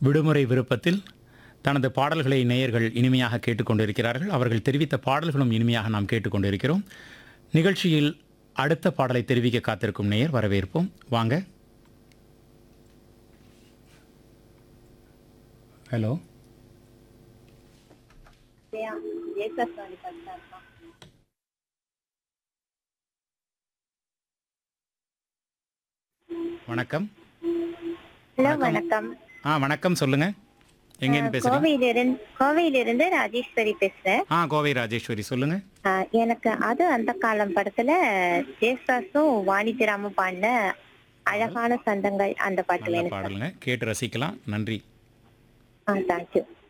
விடுமுறை விருப்பத்தில் தனது பாடல்களை நேயர்கள் இனிமையாக கேட்டுக்கொண்டிருக்கிறார்கள் அவர்கள் தெரிவித்த பாடல்களும் இனிமையாக நாம் கேட்டுக்கொண்டிருக்கிறோம் நிகழ்ச்சியில் அடுத்த பாடலை தெரிவிக்க காத்திருக்கும் நேயர் வரவேற்போம் வாங்க ஹலோ வணக்கம் ஹலோ வணக்கம் ஆ வணக்கம் சொல்லுங்க எங்கேருந்து பேசுறீங்க கோவையிலிருந்து கோவையிலிருந்து ராஜேஸ்வரி பேசுறேன் ஆ கோவை ராஜேஸ்வரி சொல்லுங்க ஆஹ் எனக்கு அது அந்த காலம் படத்துல ஜேசாஸும் வாணிஜராமும் பாடின அழகான சந்தங்கள் அந்த பாட்டு நல்ல வேணும் பாடலுங்க கேட்டு ரசிக்கலாம் நன்றி ஆ தேங்க்யூ